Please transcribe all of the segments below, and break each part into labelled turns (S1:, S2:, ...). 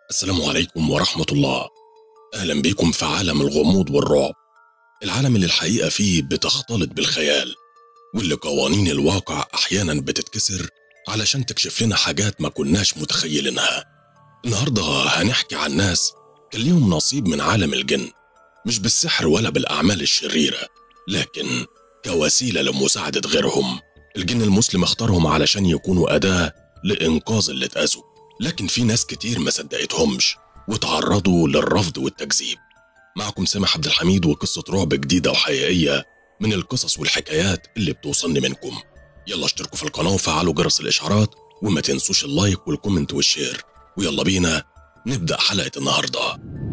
S1: السلام عليكم ورحمة الله أهلا بكم في عالم الغموض والرعب العالم اللي الحقيقة فيه بتختلط بالخيال واللي قوانين الواقع أحيانا بتتكسر علشان تكشف لنا حاجات ما كناش متخيلينها النهاردة هنحكي عن ناس كان ليهم نصيب من عالم الجن مش بالسحر ولا بالأعمال الشريرة لكن كوسيلة لمساعدة غيرهم الجن المسلم اختارهم علشان يكونوا أداة لإنقاذ اللي اتأذوا لكن في ناس كتير ما صدقتهمش وتعرضوا للرفض والتكذيب معكم سامح عبد الحميد وقصة رعب جديدة وحقيقية من القصص والحكايات اللي بتوصلني منكم يلا اشتركوا في القناة وفعلوا جرس الإشعارات وما تنسوش اللايك والكومنت والشير ويلا بينا نبدأ حلقة النهاردة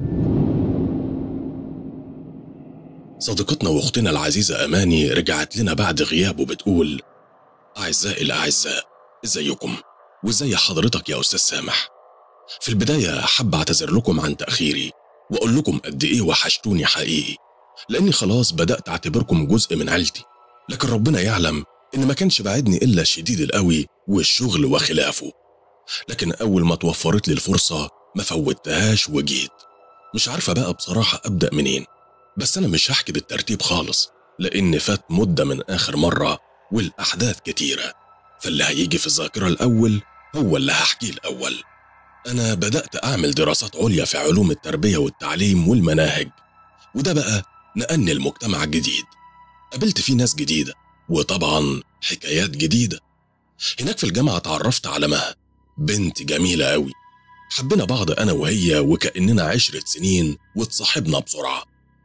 S1: صديقتنا واختنا العزيزة أماني رجعت لنا بعد غياب وبتقول أعزائي الأعزاء ازيكم وازاي حضرتك يا أستاذ سامح في البداية حاب أعتذر لكم عن تأخيري وأقول لكم قد إيه وحشتوني حقيقي لأني خلاص بدأت أعتبركم جزء من عيلتي لكن ربنا يعلم إن ما كانش بعدني إلا الشديد القوي والشغل وخلافه لكن أول ما توفرت لي الفرصة ما فوتهاش وجيت مش عارفة بقى بصراحة أبدأ منين بس أنا مش هحكي بالترتيب خالص لأن فات مدة من آخر مرة والأحداث كتيرة فاللي هيجي في الذاكرة الأول هو اللي هحكيه الأول أنا بدأت أعمل دراسات عليا في علوم التربية والتعليم والمناهج وده بقى نقلني المجتمع الجديد قابلت فيه ناس جديدة وطبعا حكايات جديدة هناك في الجامعة اتعرفت على مها بنت جميلة قوي حبينا بعض أنا وهي وكأننا عشرة سنين واتصاحبنا بسرعة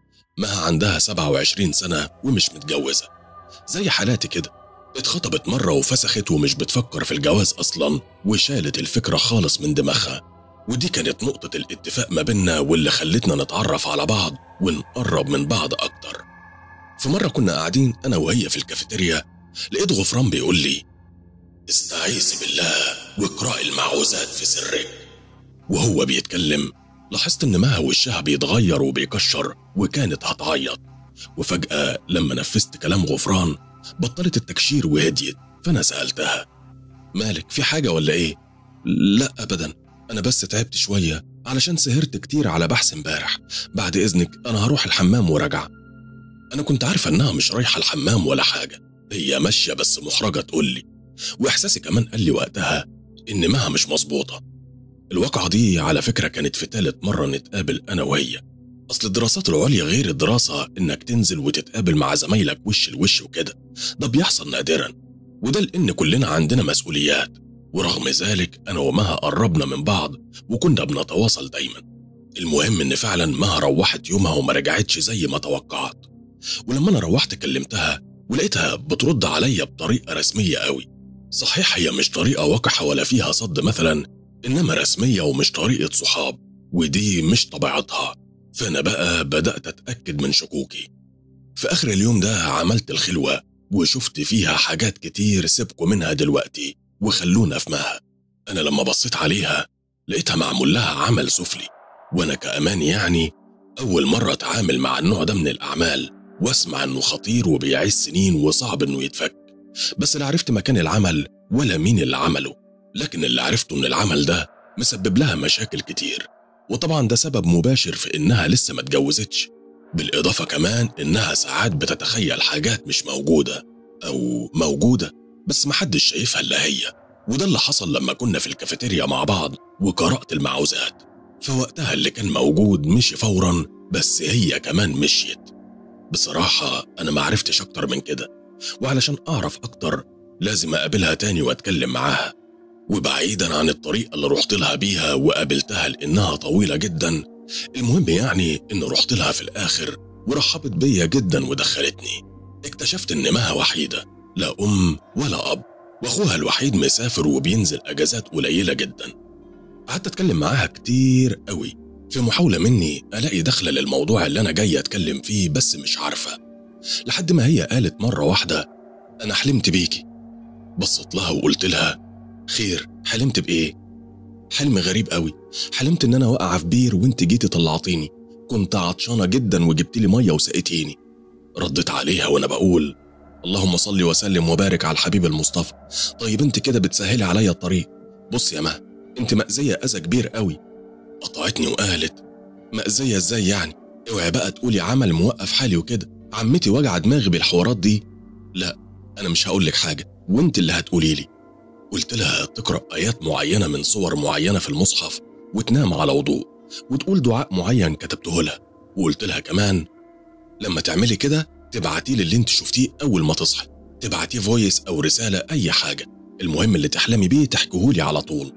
S1: مها عندها 27 سنة ومش متجوزة زي حالاتي كده اتخطبت مرة وفسخت ومش بتفكر في الجواز أصلا وشالت الفكرة خالص من دماغها ودي كانت نقطة الاتفاق ما بينا واللي خلتنا نتعرف على بعض ونقرب من بعض أكتر في مرة كنا قاعدين أنا وهي في الكافيتيريا لقيت غفران بيقول لي استعيذي بالله واقرأي المعوذات في سرك وهو بيتكلم لاحظت إن مها وشها بيتغير وبيكشر وكانت هتعيط وفجأة لما نفذت كلام غفران بطلت التكشير وهديت فأنا سألتها مالك في حاجة ولا إيه؟ لا أبدا أنا بس تعبت شوية علشان سهرت كتير على بحث امبارح بعد إذنك أنا هروح الحمام وراجع أنا كنت عارفة إنها مش رايحة الحمام ولا حاجة هي ماشية بس محرجة تقول لي وإحساسي كمان قال لي وقتها إن مها مش مظبوطة الواقعة دي على فكرة كانت في تالت مرة نتقابل أنا وهي أصل الدراسات العليا غير الدراسة إنك تنزل وتتقابل مع زمايلك وش لوش وكده ده بيحصل نادرا وده لأن كلنا عندنا مسؤوليات ورغم ذلك أنا ومها قربنا من بعض وكنا بنتواصل دايما المهم إن فعلا مها روحت يومها وما رجعتش زي ما توقعت ولما أنا روحت كلمتها ولقيتها بترد عليا بطريقة رسمية قوي صحيح هي مش طريقة وقحة ولا فيها صد مثلا إنما رسمية ومش طريقة صحاب ودي مش طبيعتها فأنا بقى بدأت أتأكد من شكوكي في آخر اليوم ده عملت الخلوة وشفت فيها حاجات كتير سيبكوا منها دلوقتي وخلونا في مها أنا لما بصيت عليها لقيتها معمول لها عمل سفلي وأنا كأمان يعني أول مرة أتعامل مع النوع ده من الأعمال وأسمع إنه خطير وبيعيش سنين وصعب إنه يتفك بس لا عرفت مكان العمل ولا مين اللي عمله لكن اللي عرفته إن العمل ده مسبب لها مشاكل كتير وطبعا ده سبب مباشر في إنها لسه ما اتجوزتش بالإضافة كمان إنها ساعات بتتخيل حاجات مش موجودة أو موجودة بس محدش شايفها إلا هي وده اللي حصل لما كنا في الكافيتيريا مع بعض وقرأت المعوذات فوقتها اللي كان موجود مشي فورا بس هي كمان مشيت بصراحة أنا ما عرفتش أكتر من كده وعلشان أعرف أكتر لازم أقابلها تاني وأتكلم معاها وبعيدا عن الطريقة اللي رحت لها بيها وقابلتها لأنها طويلة جدا المهم يعني إن رحت لها في الآخر ورحبت بيا جدا ودخلتني اكتشفت إن مها وحيدة لا أم ولا أب وأخوها الوحيد مسافر وبينزل أجازات قليلة جدا قعدت أتكلم معاها كتير قوي في محاولة مني ألاقي دخلة للموضوع اللي أنا جاي أتكلم فيه بس مش عارفة لحد ما هي قالت مرة واحدة أنا حلمت بيكي بصيت لها وقلت لها خير حلمت بإيه؟ حلم غريب قوي حلمت إن أنا واقعة في بير وأنت جيتي طلعتيني كنت عطشانة جدا وجبت لي مية وسقيتيني رديت عليها وأنا بقول اللهم صل وسلم وبارك على الحبيب المصطفى طيب انت كده بتسهلي عليا الطريق بص يا مها انت مأذية أذى كبير قوي قطعتني وقالت مأذية ازاي يعني اوعي بقى تقولي عمل موقف حالي وكده عمتي وجع دماغي بالحوارات دي لا انا مش هقول لك حاجه وانت اللي هتقولي لي قلت لها تقرا ايات معينه من صور معينه في المصحف وتنام على وضوء وتقول دعاء معين كتبته لها وقلت لها كمان لما تعملي كده تبعتي لي اللي انت شفتيه اول ما تصحي تبعتيه فويس او رساله اي حاجه المهم اللي تحلمي بيه تحكيهولي على طول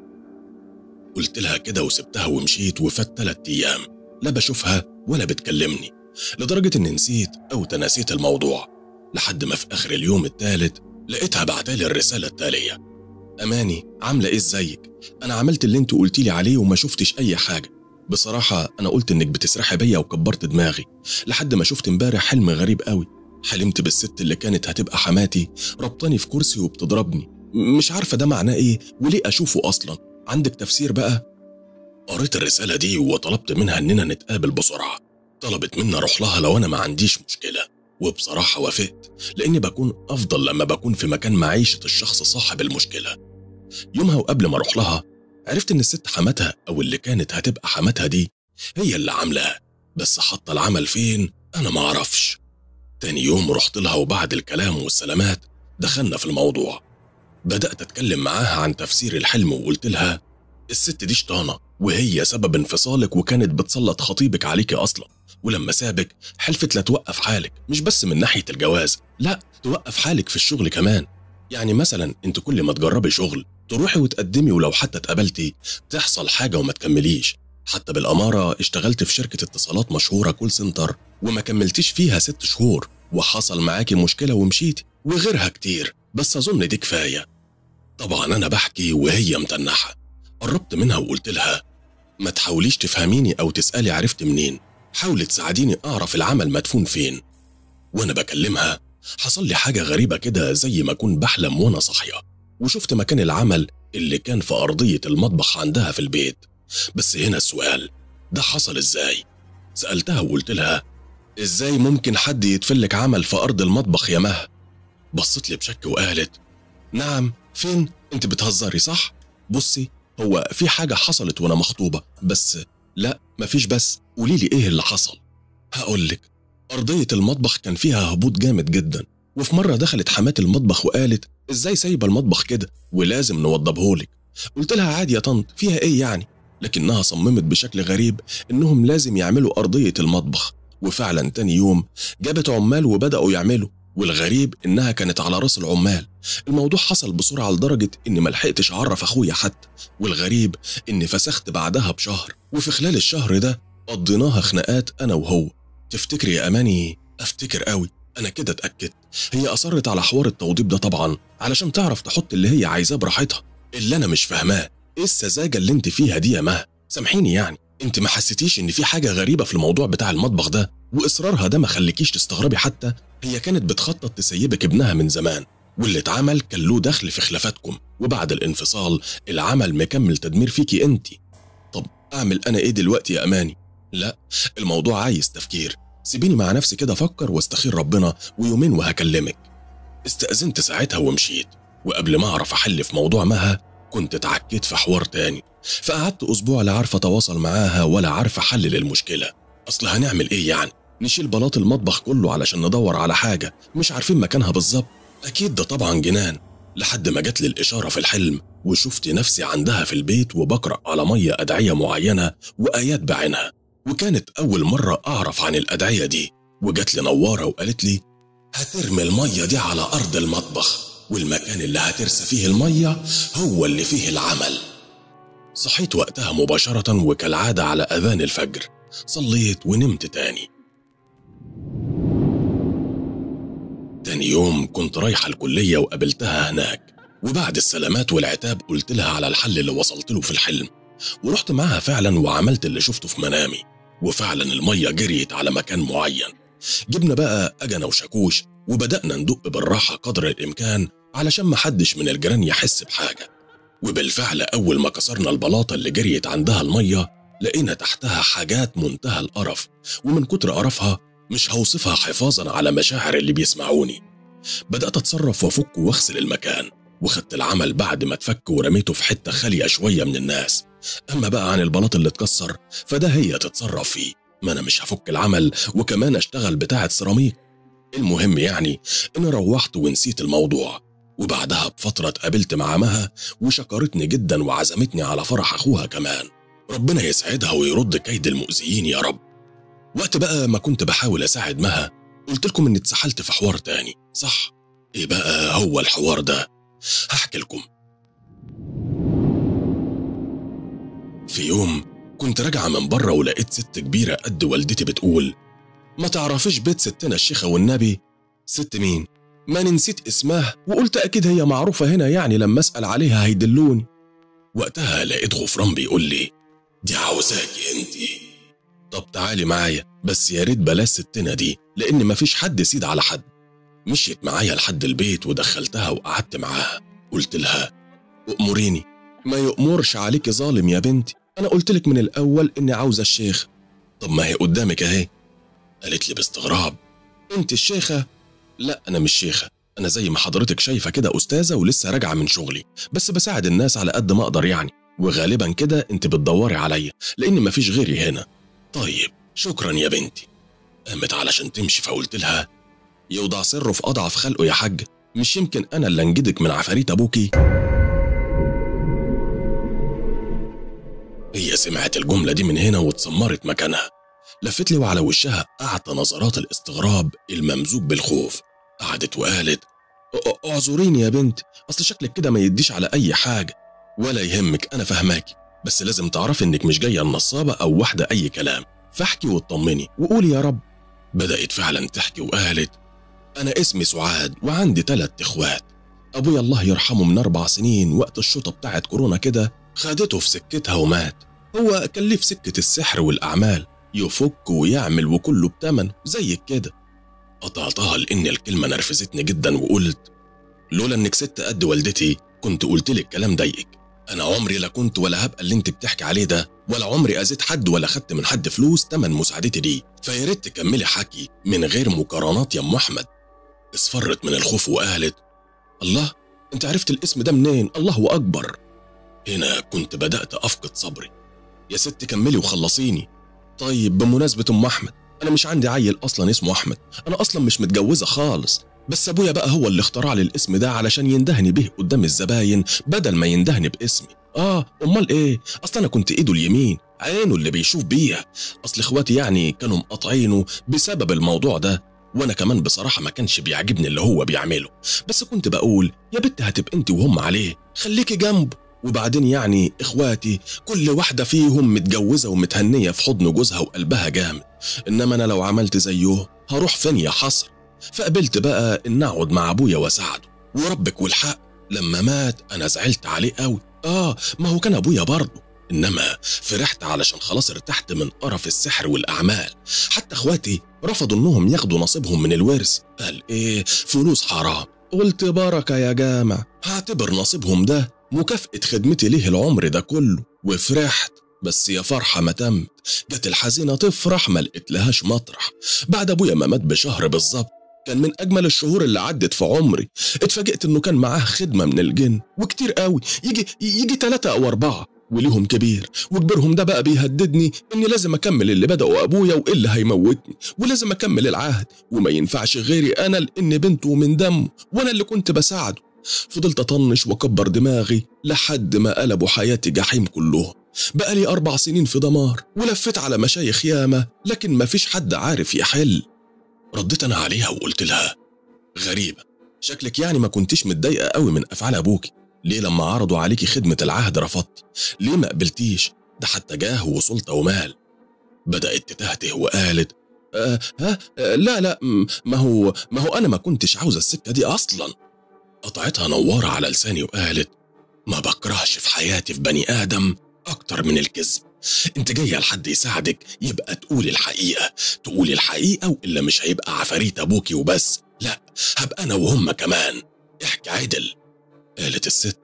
S1: قلت لها كده وسبتها ومشيت وفات تلات ايام لا بشوفها ولا بتكلمني لدرجة إني نسيت أو تناسيت الموضوع لحد ما في آخر اليوم التالت لقيتها بعتالي الرسالة التالية أماني عاملة إيه إزيك؟ أنا عملت اللي أنت قلتي لي عليه وما شفتش أي حاجة بصراحة أنا قلت إنك بتسرحي بيا وكبرت دماغي لحد ما شفت امبارح حلم غريب قوي حلمت بالست اللي كانت هتبقى حماتي ربطاني في كرسي وبتضربني مش عارفة ده معناه إيه وليه أشوفه أصلا عندك تفسير بقى؟ قريت الرسالة دي وطلبت منها إننا نتقابل بسرعة طلبت مني أروح لها لو أنا ما عنديش مشكلة وبصراحة وافقت لأني بكون أفضل لما بكون في مكان معيشة الشخص صاحب المشكلة يومها وقبل ما أروح لها عرفت إن الست حماتها أو اللي كانت هتبقى حماتها دي هي اللي عاملاه بس حاطة العمل فين أنا ما أعرفش تاني يوم رحت لها وبعد الكلام والسلامات دخلنا في الموضوع بدأت أتكلم معاها عن تفسير الحلم وقلت لها الست دي شطانة وهي سبب انفصالك وكانت بتسلط خطيبك عليكي أصلا ولما سابك حلفت لا توقف حالك مش بس من ناحية الجواز لا توقف حالك في الشغل كمان يعني مثلا انت كل ما تجربي شغل تروحي وتقدمي ولو حتى اتقبلتي تحصل حاجة وما تكمليش حتى بالأمارة اشتغلت في شركة اتصالات مشهورة كول سنتر وما كملتيش فيها ست شهور وحصل معاكي مشكلة ومشيتي وغيرها كتير بس أظن دي كفاية طبعا أنا بحكي وهي متنحة قربت منها وقلت لها ما تحاوليش تفهميني أو تسألي عرفت منين حاولي تساعديني أعرف العمل مدفون فين وأنا بكلمها حصل لي حاجة غريبة كده زي ما أكون بحلم وأنا صاحية وشفت مكان العمل اللي كان في أرضية المطبخ عندها في البيت بس هنا السؤال ده حصل إزاي؟ سألتها وقلت لها إزاي ممكن حد يتفلك عمل في أرض المطبخ يا مها؟ بصت لي بشك وقالت نعم فين؟ أنت بتهزري صح؟ بصي هو في حاجة حصلت وأنا مخطوبة بس لا مفيش بس قولي لي إيه اللي حصل هقولك أرضية المطبخ كان فيها هبوط جامد جدا وفي مرة دخلت حمات المطبخ وقالت إزاي سايبة المطبخ كده ولازم نوضبهولك قلت لها عادي يا طنط فيها إيه يعني لكنها صممت بشكل غريب إنهم لازم يعملوا أرضية المطبخ وفعلا تاني يوم جابت عمال وبدأوا يعملوا والغريب إنها كانت على راس العمال الموضوع حصل بسرعة لدرجة إني ملحقتش أعرف أخويا حتى والغريب إني فسخت بعدها بشهر وفي خلال الشهر ده قضيناها خناقات أنا وهو تفتكري يا أماني أفتكر قوي أنا كده اتأكدت هي أصرت على حوار التوضيب ده طبعا علشان تعرف تحط اللي هي عايزاه براحتها اللي أنا مش فاهماه إيه السذاجة اللي أنت فيها دي يا مها سامحيني يعني أنت ما حسيتيش إن في حاجة غريبة في الموضوع بتاع المطبخ ده وإصرارها ده ما خليكيش تستغربي حتى هي كانت بتخطط تسيبك ابنها من زمان واللي اتعمل كان له دخل في خلافاتكم وبعد الانفصال العمل مكمل تدمير فيكي انت طب اعمل انا ايه دلوقتي يا اماني لا الموضوع عايز تفكير سيبيني مع نفسي كده افكر واستخير ربنا ويومين وهكلمك استأذنت ساعتها ومشيت وقبل ما اعرف احل في موضوع مها كنت اتعكيت في حوار تاني فقعدت اسبوع لا عارفه اتواصل معاها ولا عارفه احلل المشكله اصل هنعمل ايه يعني نشيل بلاط المطبخ كله علشان ندور على حاجه مش عارفين مكانها بالظبط اكيد ده طبعا جنان لحد ما جات لي الاشاره في الحلم وشفت نفسي عندها في البيت وبقرا على ميه ادعيه معينه وايات بعينها وكانت اول مره اعرف عن الادعيه دي وجات لي نواره وقالت لي هترمي الميه دي على ارض المطبخ والمكان اللي هترسى فيه الميه هو اللي فيه العمل صحيت وقتها مباشره وكالعاده على اذان الفجر صليت ونمت تاني تاني يوم كنت رايحة الكلية وقابلتها هناك وبعد السلامات والعتاب قلت لها على الحل اللي وصلت له في الحلم ورحت معاها فعلا وعملت اللي شفته في منامي وفعلا المية جريت على مكان معين جبنا بقى أجنة وشاكوش وبدأنا ندق بالراحة قدر الإمكان علشان محدش من الجيران يحس بحاجة وبالفعل أول ما كسرنا البلاطة اللي جريت عندها المية لقينا تحتها حاجات منتهى القرف ومن كتر قرفها مش هوصفها حفاظا على مشاعر اللي بيسمعوني بدأت أتصرف وأفك وأغسل المكان وخدت العمل بعد ما اتفك ورميته في حتة خالية شوية من الناس أما بقى عن البلاط اللي اتكسر فده هي تتصرف فيه ما أنا مش هفك العمل وكمان أشتغل بتاعة سيراميك المهم يعني إني روحت ونسيت الموضوع وبعدها بفترة اتقابلت مع مها وشكرتني جدا وعزمتني على فرح أخوها كمان ربنا يسعدها ويرد كيد المؤذيين يا رب وقت بقى ما كنت بحاول أساعد مها قلت لكم إني اتسحلت في حوار تاني صح؟ إيه بقى هو الحوار ده؟ هحكي لكم في يوم كنت راجعة من بره ولقيت ست كبيرة قد والدتي بتقول ما تعرفيش بيت ستنا الشيخة والنبي ست مين؟ ما نسيت اسمها وقلت أكيد هي معروفة هنا يعني لما أسأل عليها هيدلوني وقتها لقيت غفران بيقول لي دي عاوزاكي انتي طب تعالي معايا بس يا ريت بلاش ستنا دي لأن مفيش حد يسيد على حد مشيت معايا لحد البيت ودخلتها وقعدت معاها قلت لها أؤمريني ما يؤمرش عليكي ظالم يا بنتي أنا قلت لك من الأول إني عاوزة الشيخ طب ما هي قدامك أهي قالت لي باستغراب أنت الشيخة؟ لا أنا مش شيخة أنا زي ما حضرتك شايفة كده أستاذة ولسه راجعة من شغلي بس بساعد الناس على قد ما أقدر يعني وغالبا كده أنت بتدوري عليا لأن مفيش غيري هنا طيب شكرا يا بنتي قامت علشان تمشي فقلت لها يوضع سره في أضعف خلقه يا حاج مش يمكن أنا اللي أنجدك من عفاريت أبوكي هي سمعت الجملة دي من هنا واتسمرت مكانها لفت لي وعلى وشها أعطى نظرات الاستغراب الممزوج بالخوف قعدت وقالت "أ- اعذريني يا بنت أصل شكلك كده ما يديش على أي حاجة ولا يهمك أنا فهماكي بس لازم تعرفي إنك مش جاية النصابة أو واحدة أي كلام فاحكي واطمني وقولي يا رب بدأت فعلا تحكي وقالت أنا اسمي سعاد وعندي تلات إخوات أبويا الله يرحمه من أربع سنين وقت الشوطة بتاعت كورونا كده خدته في سكتها ومات هو كان ليه في سكة السحر والأعمال يفك ويعمل وكله بتمن زيك كده قطعتها لأن الكلمة نرفزتني جدا وقلت لولا إنك ست قد والدتي كنت قلت لك كلام ضايقك أنا عمري لا كنت ولا هبقى اللي أنت بتحكي عليه ده ولا عمري أذيت حد ولا خدت من حد فلوس تمن مساعدتي دي فيا ريت تكملي حكي من غير مقارنات يا أم أحمد اصفرت من الخوف وقالت الله أنت عرفت الاسم ده منين الله أكبر هنا كنت بدأت أفقد صبري يا ست كملي وخلصيني طيب بمناسبة أم أحمد أنا مش عندي عيل أصلا اسمه أحمد أنا أصلا مش متجوزة خالص بس أبويا بقى هو اللي اخترع لي الاسم ده علشان يندهني به قدام الزباين بدل ما يندهني باسمي آه أمال إيه أصلا أنا كنت إيده اليمين عينه اللي بيشوف بيها أصل إخواتي يعني كانوا مقاطعينه بسبب الموضوع ده وأنا كمان بصراحة ما كانش بيعجبني اللي هو بيعمله بس كنت بقول يا بنت هتبقى أنت وهم عليه خليكي جنبه وبعدين يعني إخواتي كل واحدة فيهم متجوزة ومتهنية في حضن جوزها وقلبها جامد إنما أنا لو عملت زيه هروح فين يا حصر فقبلت بقى إن أقعد مع أبويا وأساعده وربك والحق لما مات أنا زعلت عليه قوي آه ما هو كان أبويا برضه إنما فرحت علشان خلاص ارتحت من قرف السحر والأعمال حتى إخواتي رفضوا إنهم ياخدوا نصيبهم من الورث قال إيه فلوس حرام قلت بركة يا جامع هعتبر نصيبهم ده مكافأة خدمتي ليه العمر ده كله وفرحت بس يا فرحة ما تمت جت الحزينة تفرح ما لقيتلهاش مطرح بعد أبويا ما مات بشهر بالظبط كان من أجمل الشهور اللي عدت في عمري اتفاجئت إنه كان معاه خدمة من الجن وكتير قوي يجي يجي ثلاثة أو أربعة وليهم كبير وكبيرهم ده بقى بيهددني إني لازم أكمل اللي بدأه أبويا وإلا هيموتني ولازم أكمل العهد وما ينفعش غيري أنا لأن بنته من دمه وأنا اللي كنت بساعده فضلت أطنش وأكبر دماغي لحد ما قلبوا حياتي جحيم كلهم بقالي أربع سنين في دمار ولفيت على مشايخ ياما لكن مفيش حد عارف يحل رديت أنا عليها وقلت لها غريبة شكلك يعني ما كنتش متضايقة قوي من أفعال أبوكي ليه لما عرضوا عليكي خدمة العهد رفضتي ليه ما قبلتيش ده حتى جاه وسلطة ومال بدأت تتهته وقالت آه ها آه لا لا م- ما هو ما هو أنا ما كنتش عاوزة السكة دي أصلا قطعتها نوارة على لساني وقالت ما بكرهش في حياتي في بني آدم أكتر من الكذب انت جاية لحد يساعدك يبقى تقولي الحقيقة تقولي الحقيقة وإلا مش هيبقى عفاريت أبوكي وبس لا هبقى أنا وهم كمان احكي عدل قالت الست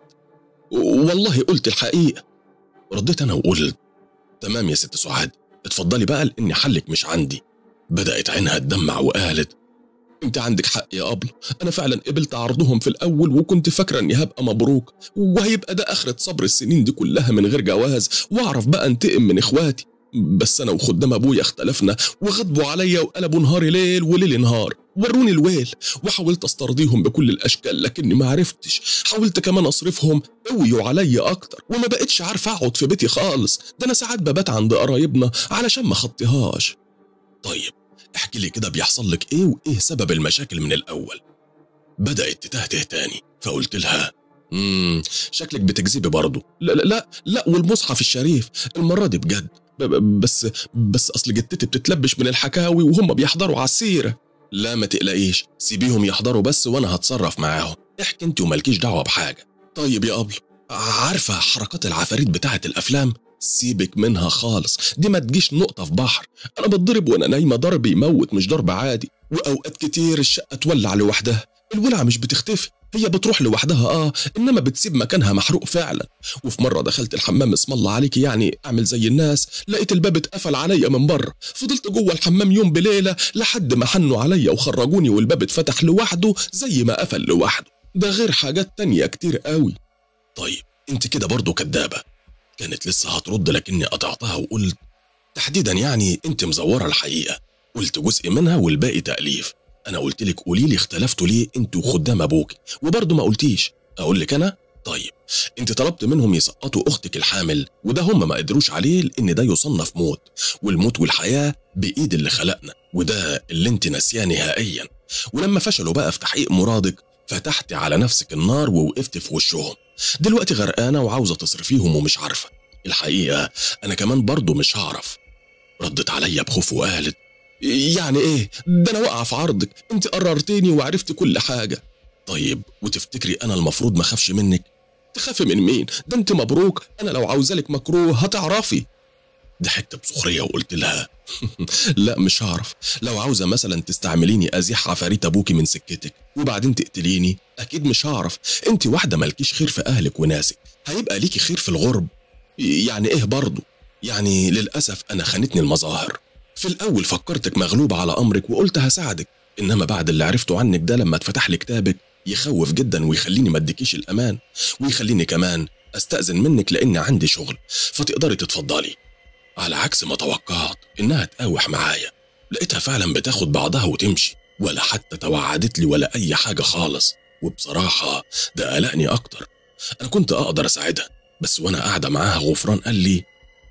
S1: والله قلت الحقيقة رديت أنا وقلت تمام يا ست سعاد اتفضلي بقى لأن حلك مش عندي بدأت عينها تدمع وقالت انت عندك حق يا ابله انا فعلا قبلت عرضهم في الاول وكنت فاكره اني هبقى مبروك وهيبقى ده اخره صبر السنين دي كلها من غير جواز واعرف بقى انتقم من اخواتي بس انا وخدام ابويا اختلفنا وغضبوا عليا وقلبوا نهاري ليل وليل نهار وروني الويل وحاولت استرضيهم بكل الاشكال لكني ما عرفتش حاولت كمان اصرفهم قويوا عليا اكتر وما بقتش عارف اقعد في بيتي خالص ده انا ساعات ببات عند قرايبنا علشان ما خطيهاش طيب احكي لي كده بيحصل لك ايه وايه سبب المشاكل من الاول بدات تتهته تاني فقلت لها امم شكلك بتكذبي برضه لا لا لا لا والمصحف الشريف المره دي بجد ب- ب- بس بس اصل جدتي بتتلبش من الحكاوي وهم بيحضروا على السيره لا ما تقلقيش سيبيهم يحضروا بس وانا هتصرف معاهم احكي انت ومالكيش دعوه بحاجه طيب يا ابله عارفه حركات العفاريت بتاعه الافلام سيبك منها خالص دي ما تجيش نقطه في بحر انا بتضرب وانا نايمه ضرب يموت مش ضرب عادي واوقات كتير الشقه تولع لوحدها الولعه مش بتختفي هي بتروح لوحدها اه انما بتسيب مكانها محروق فعلا وفي مره دخلت الحمام اسم الله عليك يعني اعمل زي الناس لقيت الباب اتقفل عليا من بره فضلت جوه الحمام يوم بليله لحد ما حنوا عليا وخرجوني والباب اتفتح لوحده زي ما قفل لوحده ده غير حاجات تانية كتير قوي طيب انت كده برضه كدابه كانت لسه هترد لكني قطعتها وقلت تحديدا يعني انت مزوره الحقيقه قلت جزء منها والباقي تاليف انا قلت لك قولي لي اختلفتوا ليه انت وخدام ابوك وبرضه ما قلتيش اقول لك انا طيب انت طلبت منهم يسقطوا اختك الحامل وده هم ما قدروش عليه لان ده يصنف موت والموت والحياه بايد اللي خلقنا وده اللي انت ناسياه نهائيا ولما فشلوا بقى في تحقيق مرادك فتحت على نفسك النار ووقفت في وشهم دلوقتي غرقانه وعاوزه تصرفيهم ومش عارفه الحقيقه انا كمان برضه مش هعرف ردت عليا بخوف وقالت يعني ايه ده انا واقعه في عرضك انت قررتيني وعرفت كل حاجه طيب وتفتكري انا المفروض ما اخافش منك تخافي من مين ده انت مبروك انا لو عاوزالك مكروه هتعرفي ضحكت بسخريه وقلت لها لا مش هعرف لو عاوزه مثلا تستعمليني ازيح عفاريت ابوكي من سكتك وبعدين تقتليني اكيد مش هعرف انت واحده مالكيش خير في اهلك وناسك هيبقى ليكي خير في الغرب يعني ايه برضه يعني للاسف انا خانتني المظاهر في الاول فكرتك مغلوبه على امرك وقلت هساعدك انما بعد اللي عرفته عنك ده لما اتفتح لي كتابك يخوف جدا ويخليني ما اديكيش الامان ويخليني كمان استاذن منك لان عندي شغل فتقدري تتفضلي على عكس ما توقعت انها تقاوح معايا لقيتها فعلا بتاخد بعضها وتمشي ولا حتى توعدت لي ولا اي حاجه خالص وبصراحه ده قلقني اكتر انا كنت اقدر اساعدها بس وانا قاعده معاها غفران قال لي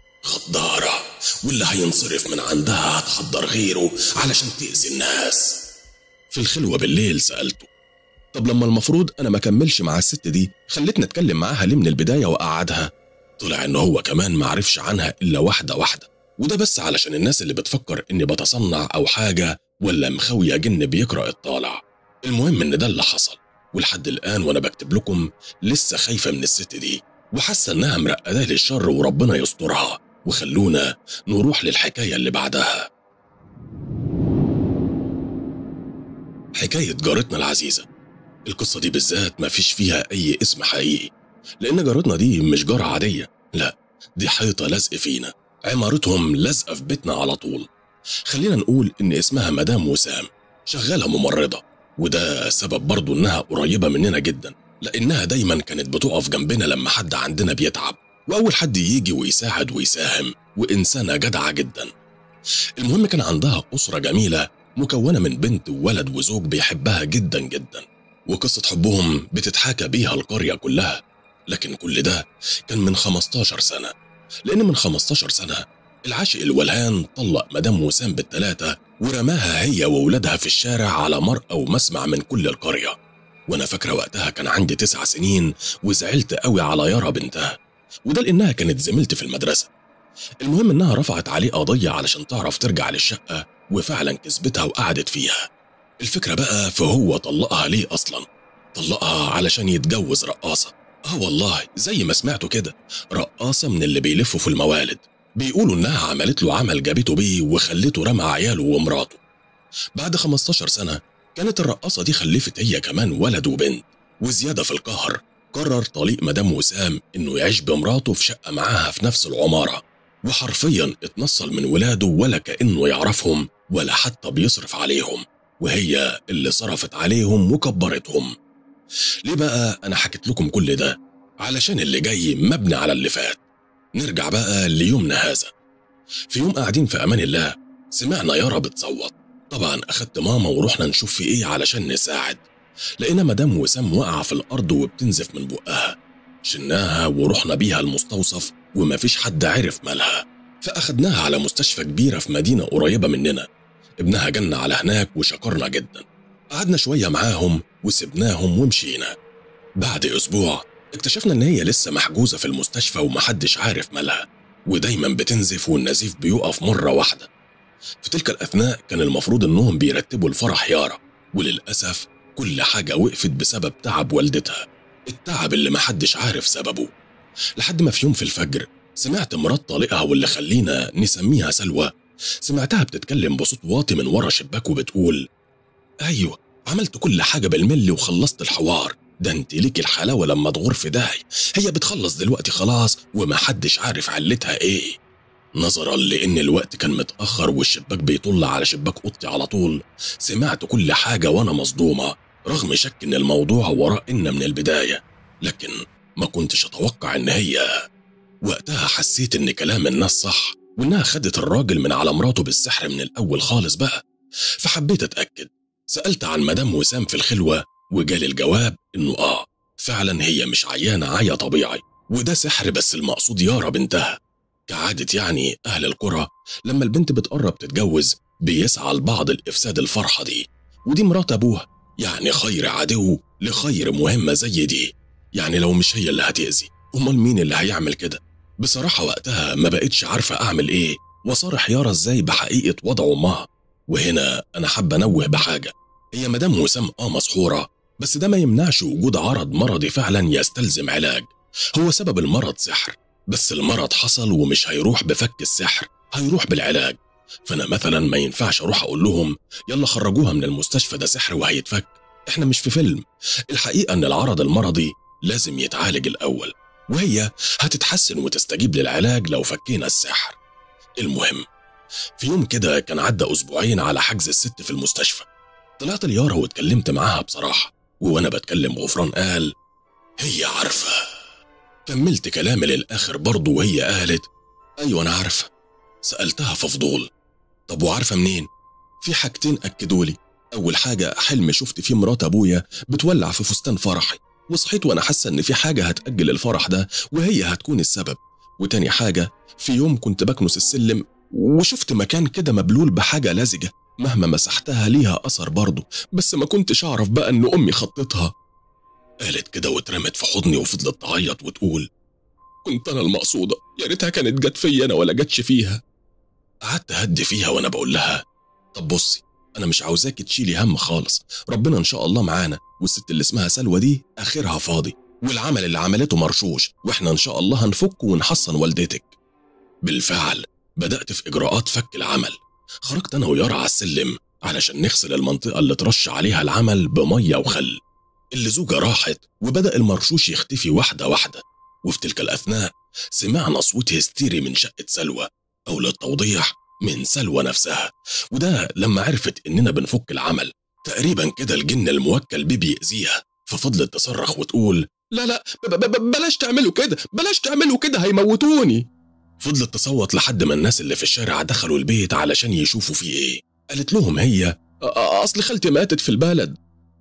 S1: غدارة واللي هينصرف من عندها هتحضر غيره علشان تأذي الناس في الخلوة بالليل سألته طب لما المفروض أنا ما كملش مع الست دي خلتني أتكلم معاها ليه من البداية وأقعدها طلع إن هو كمان ما عرفش عنها إلا واحدة واحدة وده بس علشان الناس اللي بتفكر إني بتصنع أو حاجة ولا مخوية جن بيقرأ الطالع المهم إن ده اللي حصل ولحد الآن وأنا بكتب لكم لسه خايفة من الست دي وحاسة إنها مرقدة لي الشر وربنا يسترها وخلونا نروح للحكاية اللي بعدها حكاية جارتنا العزيزة القصة دي بالذات ما فيش فيها أي اسم حقيقي لأن جارتنا دي مش جارة عادية لا دي حيطة لزق فينا عمارتهم لازقة في بيتنا على طول خلينا نقول إن اسمها مدام وسام شغالة ممرضة وده سبب برضو إنها قريبة مننا جدا لأنها دايما كانت بتقف جنبنا لما حد عندنا بيتعب وأول حد يجي ويساعد ويساهم وإنسانة جدعة جدا المهم كان عندها أسرة جميلة مكونة من بنت وولد وزوج بيحبها جدا جدا وقصة حبهم بتتحاكى بيها القرية كلها لكن كل ده كان من 15 سنة لأن من 15 سنة العاشق الولهان طلق مدام وسام بالتلاتة ورماها هي وولادها في الشارع على مرأى ومسمع من كل القرية وأنا فاكرة وقتها كان عندي تسع سنين وزعلت قوي على يارا بنتها وده لأنها كانت زميلتي في المدرسة المهم إنها رفعت عليه قضية علشان تعرف ترجع للشقة وفعلا كسبتها وقعدت فيها الفكرة بقى فهو طلقها ليه أصلا طلقها علشان يتجوز رقاصة اه والله زي ما سمعتوا كده رقاصة من اللي بيلفوا في الموالد بيقولوا إنها عملت له عمل جابته بيه وخلته رمى عياله ومراته بعد 15 سنة كانت الرقاصة دي خلفت هي كمان ولد وبنت وزيادة في القهر قرر طليق مدام وسام إنه يعيش بمراته في شقة معاها في نفس العمارة وحرفيا اتنصل من ولاده ولا كأنه يعرفهم ولا حتى بيصرف عليهم وهي اللي صرفت عليهم وكبرتهم ليه بقى أنا حكيت لكم كل ده علشان اللي جاي مبني على اللي فات نرجع بقى ليومنا هذا في يوم قاعدين في أمان الله سمعنا يارا بتصوت طبعا أخدت ماما ورحنا نشوف في إيه علشان نساعد لقينا مدام وسام واقعة في الأرض وبتنزف من بقها شلناها ورحنا بيها المستوصف ومفيش حد عرف مالها فأخدناها على مستشفى كبيرة في مدينة قريبة مننا ابنها جالنا على هناك وشكرنا جدا قعدنا شوية معاهم وسبناهم ومشينا بعد أسبوع اكتشفنا إن هي لسه محجوزة في المستشفى ومحدش عارف مالها ودايما بتنزف والنزيف بيقف مرة واحدة في تلك الأثناء كان المفروض إنهم بيرتبوا الفرح يارا وللأسف كل حاجة وقفت بسبب تعب والدتها التعب اللي محدش عارف سببه لحد ما في يوم في الفجر سمعت مرات طليقها واللي خلينا نسميها سلوى سمعتها بتتكلم بصوت واطي من ورا شباك وبتقول أيوة عملت كل حاجة بالملي وخلصت الحوار ده انت ليك الحلاوة لما تغور في داهي هي بتخلص دلوقتي خلاص ومحدش عارف علتها ايه نظرا لان الوقت كان متأخر والشباك بيطل على شباك اوضتي على طول سمعت كل حاجة وانا مصدومة رغم شك ان الموضوع وراه ان من البداية لكن ما كنتش اتوقع ان هي وقتها حسيت ان كلام الناس صح وانها خدت الراجل من على مراته بالسحر من الاول خالص بقى فحبيت اتاكد سالت عن مدام وسام في الخلوه وجالي الجواب انه اه فعلا هي مش عيانه عيا طبيعي وده سحر بس المقصود يارا بنتها كعادة يعني أهل القرى لما البنت بتقرب تتجوز بيسعى البعض لإفساد الفرحة دي ودي مرات أبوها يعني خير عدو لخير مهمة زي دي يعني لو مش هي اللي هتأذي أمال مين اللي هيعمل كده بصراحة وقتها ما بقتش عارفة أعمل إيه وصارح يارا إزاي بحقيقة وضع أمها وهنا أنا حابة أنوه بحاجة هي مدام وسام آه مسحورة بس ده ما يمنعش وجود عرض مرضي فعلا يستلزم علاج هو سبب المرض سحر بس المرض حصل ومش هيروح بفك السحر هيروح بالعلاج فأنا مثلا ما ينفعش أروح أقول لهم يلا خرجوها من المستشفى ده سحر وهيتفك إحنا مش في فيلم الحقيقة إن العرض المرضي لازم يتعالج الأول وهي هتتحسن وتستجيب للعلاج لو فكينا السحر المهم في يوم كده كان عدى أسبوعين على حجز الست في المستشفى طلعت ليارا واتكلمت معاها بصراحة وأنا بتكلم غفران قال هي عارفة كملت كلامي للآخر برضه وهي قالت أيوة أنا عارفة سألتها في فضول طب وعارفة منين؟ في حاجتين أكدوا لي أول حاجة حلم شفت فيه مرات أبويا بتولع في فستان فرحي وصحيت وأنا حاسة إن في حاجة هتأجل الفرح ده وهي هتكون السبب وتاني حاجة في يوم كنت بكنس السلم وشفت مكان كده مبلول بحاجة لزجة مهما مسحتها ليها أثر برضه بس ما كنتش أعرف بقى إن أمي خطتها قالت كده واترمت في حضني وفضلت تعيط وتقول كنت أنا المقصودة يا ريتها كانت جت فيا أنا ولا جتش فيها قعدت أهدي فيها وأنا بقول لها طب بصي أنا مش عاوزاكي تشيلي هم خالص ربنا إن شاء الله معانا والست اللي اسمها سلوى دي آخرها فاضي والعمل اللي عملته مرشوش وإحنا إن شاء الله هنفك ونحصن والدتك بالفعل بدأت في إجراءات فك العمل خرجت أنا ويارا على السلم علشان نغسل المنطقة اللي ترش عليها العمل بمية وخل اللزوجة راحت وبدأ المرشوش يختفي واحدة واحدة وفي تلك الأثناء سمعنا صوت هستيري من شقة سلوى أو للتوضيح من سلوى نفسها وده لما عرفت إننا بنفك العمل تقريبا كده الجن الموكل بيه بيأذيها ففضلت تصرخ وتقول لا لا ب- ب- ب- بلاش تعملوا كده بلاش تعملوا كده هيموتوني فضلت تصوت لحد ما الناس اللي في الشارع دخلوا البيت علشان يشوفوا فيه ايه قالت لهم هي "أ- أ- اصل خالتي ماتت في البلد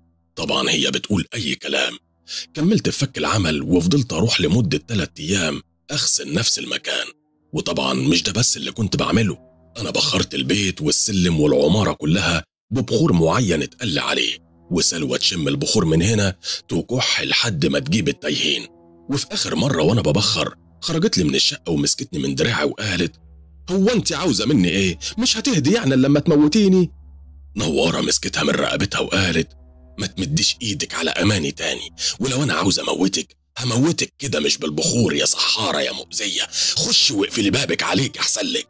S1: طبعا هي بتقول اي كلام كملت في فك العمل وفضلت اروح لمدة ثلاثة ايام اغسل نفس المكان وطبعا مش ده بس اللي كنت بعمله انا بخرت البيت والسلم والعمارة كلها ببخور معين اتقل عليه وسلوى تشم البخور من هنا تكح لحد ما تجيب التايهين وفي اخر مرة وانا ببخر خرجت لي من الشقة ومسكتني من دراعي وقالت هو انت عاوزة مني ايه مش هتهدي يعني إلا لما تموتيني نوارة مسكتها من رقبتها وقالت ما تمديش ايدك على اماني تاني ولو انا عاوز اموتك هموتك كده مش بالبخور يا سحارة يا مؤذية خش واقفلي بابك عليك احسن لك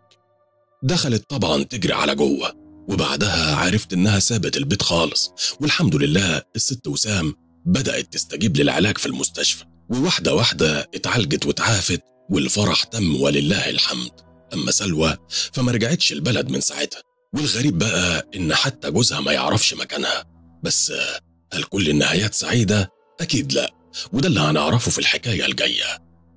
S1: دخلت طبعا تجري على جوه وبعدها عرفت انها سابت البيت خالص والحمد لله الست وسام بدأت تستجيب للعلاج في المستشفى وواحدة واحدة اتعالجت واتعافت والفرح تم ولله الحمد أما سلوى فما رجعتش البلد من ساعتها والغريب بقى إن حتى جوزها ما يعرفش مكانها بس هل كل النهايات سعيدة؟ أكيد لأ وده اللي هنعرفه في الحكاية الجاية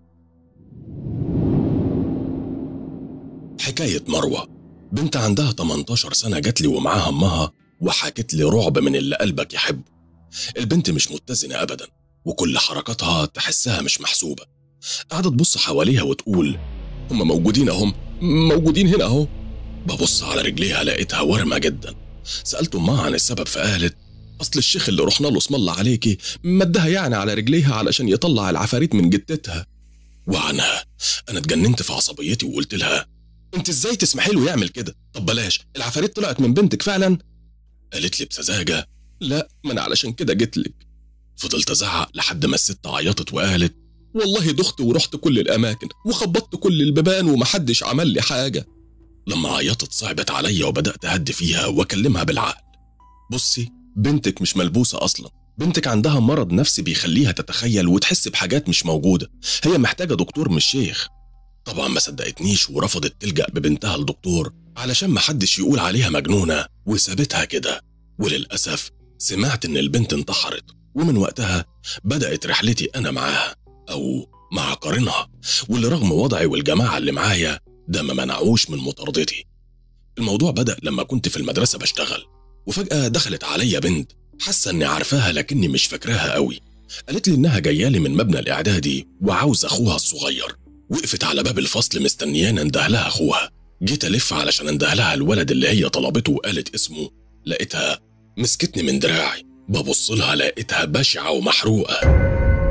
S1: حكاية مروة بنت عندها 18 سنة جات لي ومعاها أمها وحكت لي رعب من اللي قلبك يحبه البنت مش متزنة أبدا وكل حركاتها تحسها مش محسوبة قاعدة تبص حواليها وتقول هم موجودين أهم موجودين هنا أهو ببص على رجليها لقيتها ورمة جدا سألت أمها عن السبب فقالت أصل الشيخ اللي رحنا له اسم الله عليكي مدها يعني على رجليها علشان يطلع العفاريت من جتتها وعنها أنا اتجننت في عصبيتي وقلت لها أنت إزاي تسمحي له يعمل كده؟ طب بلاش العفاريت طلعت من بنتك فعلا؟ قالت لي بسذاجة لا ما أنا علشان كده جيت لك فضلت أزعق لحد ما الست عيطت وقالت والله دخت ورحت كل الأماكن وخبطت كل البيبان ومحدش عمل لي حاجة لما عيطت صعبت عليا وبدأت أهدي فيها وأكلمها بالعقل بصي بنتك مش ملبوسة أصلا بنتك عندها مرض نفسي بيخليها تتخيل وتحس بحاجات مش موجودة هي محتاجة دكتور مش شيخ طبعا ما صدقتنيش ورفضت تلجأ ببنتها لدكتور علشان محدش يقول عليها مجنونة وسابتها كده وللأسف سمعت إن البنت انتحرت ومن وقتها بدأت رحلتي أنا معاها أو مع قارنها واللي رغم وضعي والجماعة اللي معايا ده ما منعوش من مطاردتي الموضوع بدأ لما كنت في المدرسة بشتغل وفجأة دخلت عليا بنت حاسة إني عارفاها لكني مش فاكراها قوي قالت لي إنها جاية لي من مبنى الإعدادي وعاوز أخوها الصغير وقفت على باب الفصل مستنيانا انده لها أخوها جيت ألف علشان انده لها الولد اللي هي طلبته وقالت اسمه لقيتها مسكتني من دراعي ببص لها لقيتها بشعة ومحروقة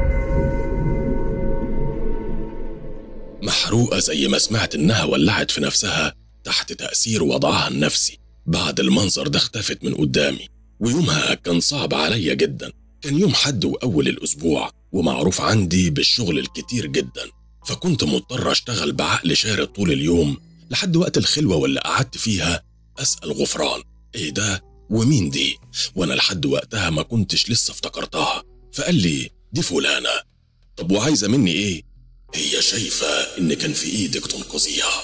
S1: محروقة زي ما سمعت إنها ولعت في نفسها تحت تأثير وضعها النفسي بعد المنظر ده اختفت من قدامي ويومها كان صعب عليا جدا كان يوم حد وأول الأسبوع ومعروف عندي بالشغل الكتير جدا فكنت مضطر أشتغل بعقل شارد طول اليوم لحد وقت الخلوة واللي قعدت فيها أسأل غفران إيه ده ومين دي وأنا لحد وقتها ما كنتش لسه افتكرتها فقال لي دي فلانة طب وعايزة مني إيه هي شايفة إن كان في إيدك تنقذيها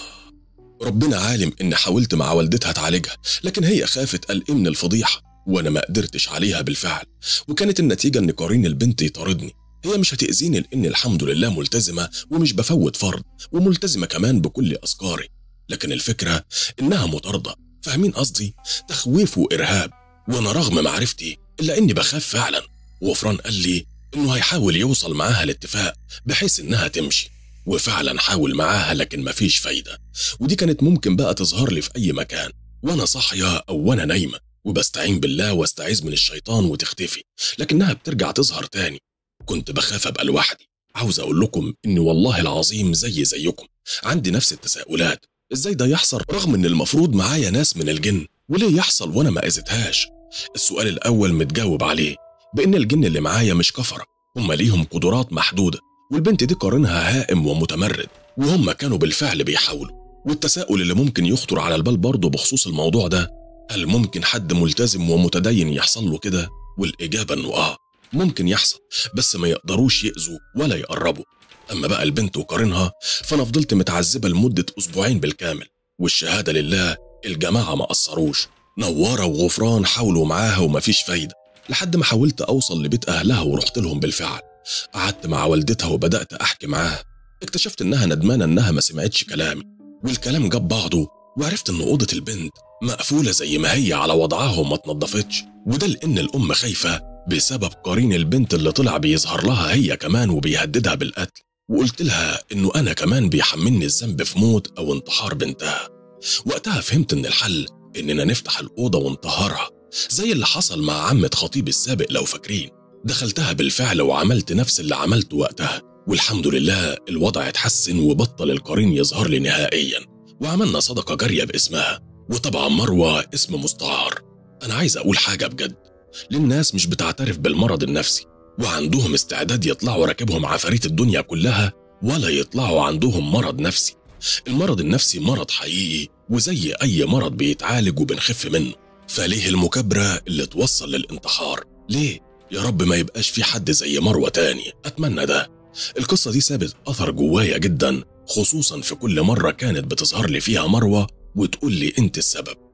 S1: ربنا عالم إن حاولت مع والدتها تعالجها لكن هي خافت قلق من الفضيحة وأنا ما قدرتش عليها بالفعل وكانت النتيجة إن قرين البنت يطاردني هي مش هتأذيني لأن الحمد لله ملتزمة ومش بفوت فرض وملتزمة كمان بكل أذكاري لكن الفكرة إنها مطاردة فاهمين قصدي تخويف وإرهاب وأنا رغم معرفتي إلا إني بخاف فعلا وغفران قال لي إنه هيحاول يوصل معاها لاتفاق بحيث إنها تمشي وفعلا حاول معاها لكن مفيش فايدة ودي كانت ممكن بقى تظهر لي في أي مكان وأنا صاحية أو وأنا نايمة وبستعين بالله واستعيذ من الشيطان وتختفي لكنها بترجع تظهر تاني كنت بخاف أبقى لوحدي عاوز أقول لكم إني والله العظيم زي زيكم عندي نفس التساؤلات إزاي ده يحصل رغم إن المفروض معايا ناس من الجن وليه يحصل وأنا ما أذيتهاش السؤال الأول متجاوب عليه بإن الجن اللي معايا مش كفرة هم ليهم قدرات محدودة والبنت دي قارنها هائم ومتمرد وهم كانوا بالفعل بيحاولوا والتساؤل اللي ممكن يخطر على البال برضه بخصوص الموضوع ده هل ممكن حد ملتزم ومتدين يحصل له كده؟ والإجابة إنه آه ممكن يحصل بس ما يقدروش يأذوا ولا يقربوا أما بقى البنت وقارنها فأنا فضلت متعذبة لمدة أسبوعين بالكامل والشهادة لله الجماعة ما قصروش نوارة وغفران حاولوا معاها ومفيش فايدة لحد ما حاولت أوصل لبيت أهلها ورحت لهم بالفعل قعدت مع والدتها وبدأت أحكي معاها اكتشفت إنها ندمانة إنها ما سمعتش كلامي والكلام جاب بعضه وعرفت إن أوضة البنت مقفولة زي ما هي على وضعها وما اتنضفتش وده لأن الأم خايفة بسبب قرين البنت اللي طلع بيظهر لها هي كمان وبيهددها بالقتل وقلت لها إنه أنا كمان بيحملني الذنب في موت أو انتحار بنتها وقتها فهمت إن الحل إننا نفتح الأوضة ونطهرها زي اللي حصل مع عمة خطيب السابق لو فاكرين دخلتها بالفعل وعملت نفس اللي عملته وقتها والحمد لله الوضع اتحسن وبطل القرين يظهر لي نهائيا وعملنا صدقة جارية باسمها وطبعا مروة اسم مستعار أنا عايز أقول حاجة بجد للناس مش بتعترف بالمرض النفسي وعندهم استعداد يطلعوا راكبهم عفاريت الدنيا كلها ولا يطلعوا عندهم مرض نفسي المرض النفسي مرض حقيقي وزي أي مرض بيتعالج وبنخف منه فليه المكابرة اللي توصل للانتحار ليه يا رب ما يبقاش في حد زي مروة تاني أتمنى ده القصة دي سابت أثر جوايا جدا خصوصا في كل مرة كانت بتظهر لي فيها مروة وتقول لي أنت السبب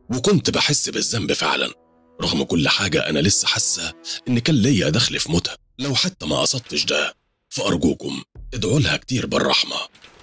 S1: وكنت بحس بالذنب فعلا رغم كل حاجة أنا لسه حاسة إن كان ليا دخل في موتها لو حتى ما قصدتش ده فأرجوكم ادعوا لها كتير بالرحمة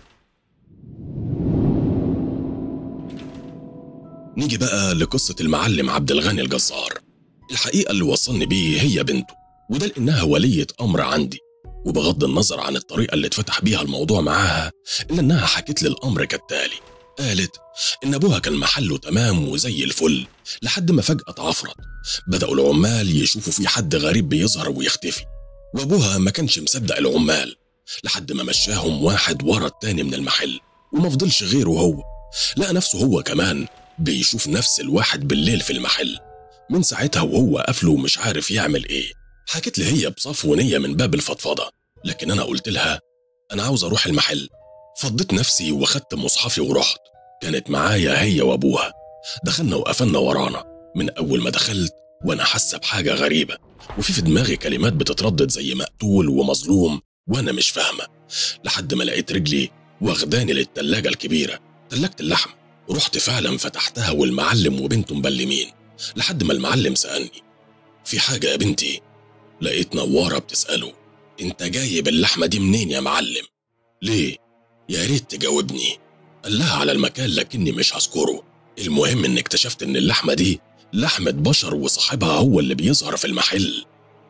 S1: نيجي بقى لقصة المعلم عبد الغني الجزار الحقيقة اللي وصلني بيه هي بنته وده لأنها ولية أمر عندي وبغض النظر عن الطريقة اللي اتفتح بيها الموضوع معاها إلا إنها حكت لي الأمر كالتالي قالت إن أبوها كان محله تمام وزي الفل لحد ما فجأة اتعفرت بدأوا العمال يشوفوا في حد غريب بيظهر ويختفي وأبوها ما كانش مصدق العمال لحد ما مشاهم واحد ورا التاني من المحل وما فضلش غيره هو لقى نفسه هو كمان بيشوف نفس الواحد بالليل في المحل من ساعتها وهو قافله ومش عارف يعمل ايه حكت لي هي بصفو نية من باب الفضفضة لكن أنا قلت لها أنا عاوز أروح المحل فضيت نفسي وخدت مصحفي ورحت كانت معايا هي وأبوها دخلنا وقفلنا ورانا من أول ما دخلت وأنا حاسة بحاجة غريبة وفي في دماغي كلمات بتتردد زي مقتول ومظلوم وأنا مش فاهمة لحد ما لقيت رجلي واخداني للتلاجة الكبيرة تلاجة اللحم رحت فعلا فتحتها والمعلم وبنته مبلمين لحد ما المعلم سألني في حاجة يا بنتي لقيت نوارة بتسأله انت جايب اللحمة دي منين يا معلم ليه يا ريت تجاوبني قال لها على المكان لكني مش هذكره المهم ان اكتشفت ان اللحمة دي لحمة بشر وصاحبها هو اللي بيظهر في المحل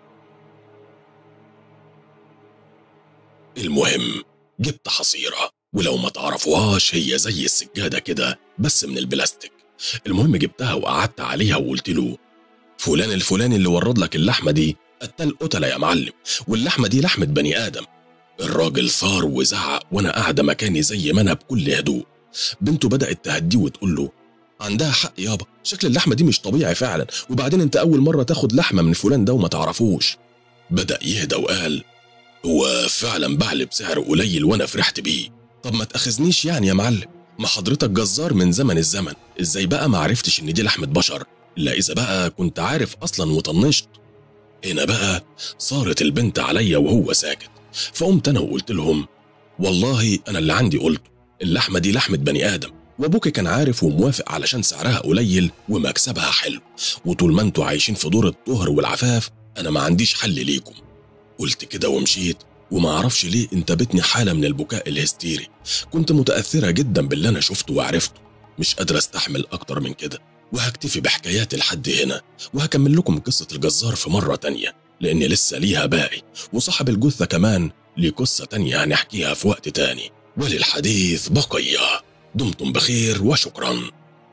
S1: المهم جبت حصيرة ولو ما تعرفوهاش هي زي السجادة كده بس من البلاستيك المهم جبتها وقعدت عليها وقلت له فلان الفلاني اللي ورد لك اللحمة دي قتل قتلة يا معلم واللحمة دي لحمة بني آدم الراجل ثار وزعق وانا قاعدة مكاني زي ما انا بكل هدوء بنته بدأت تهديه وتقول له عندها حق يابا شكل اللحمة دي مش طبيعي فعلا وبعدين انت أول مرة تاخد لحمة من فلان ده وما تعرفوش بدأ يهدى وقال هو فعلا باع بسعر قليل وانا فرحت بيه طب ما تاخذنيش يعني يا معلم ما حضرتك جزار من زمن الزمن ازاي بقى ما عرفتش ان دي لحمة بشر لا اذا بقى كنت عارف اصلا وطنشت هنا بقى صارت البنت عليا وهو ساكت فقمت انا وقلت لهم والله انا اللي عندي قلته اللحمة دي لحمة بني ادم وابوك كان عارف وموافق علشان سعرها قليل ومكسبها حلو وطول ما انتوا عايشين في دور الطهر والعفاف انا ما عنديش حل ليكم قلت كده ومشيت وما اعرفش ليه انتابتني حالة من البكاء الهستيري كنت متأثرة جدا باللي انا شفته وعرفته مش قادرة استحمل اكتر من كده وهكتفي بحكاياتي لحد هنا وهكمل لكم قصة الجزار في مرة تانية لأن لسه ليها باقي وصاحب الجثة كمان ليه قصة تانية هنحكيها في وقت تاني وللحديث بقية دمتم بخير وشكرا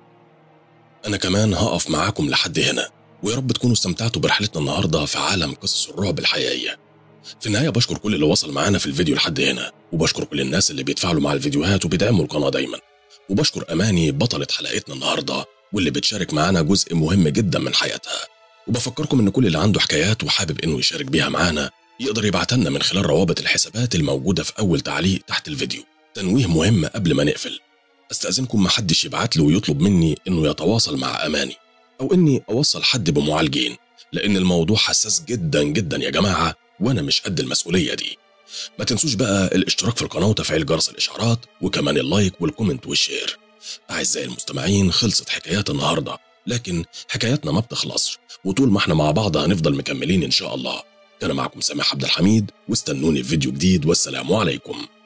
S1: أنا كمان هقف معاكم لحد هنا ويا رب تكونوا استمتعتوا برحلتنا النهاردة في عالم قصص الرعب الحقيقية في النهاية بشكر كل اللي وصل معانا في الفيديو لحد هنا وبشكر كل الناس اللي بيتفاعلوا مع الفيديوهات وبيدعموا القناة دايما وبشكر أماني بطلة حلقتنا النهاردة واللي بتشارك معانا جزء مهم جدا من حياتها وبفكركم ان كل اللي عنده حكايات وحابب انه يشارك بيها معانا يقدر يبعتها لنا من خلال روابط الحسابات الموجودة في أول تعليق تحت الفيديو تنويه مهم قبل ما نقفل استأذنكم محدش يبعت له ويطلب مني انه يتواصل مع أماني أو إني أوصل حد بمعالجين لأن الموضوع حساس جدا جدا يا جماعة وأنا مش قد المسؤولية دي ما تنسوش بقى الاشتراك في القناة وتفعيل جرس الإشعارات وكمان اللايك والكومنت والشير أعزائي المستمعين خلصت حكايات النهاردة لكن حكاياتنا ما بتخلصش وطول ما احنا مع بعض هنفضل مكملين إن شاء الله كان معكم سامح عبد الحميد واستنوني في فيديو جديد والسلام عليكم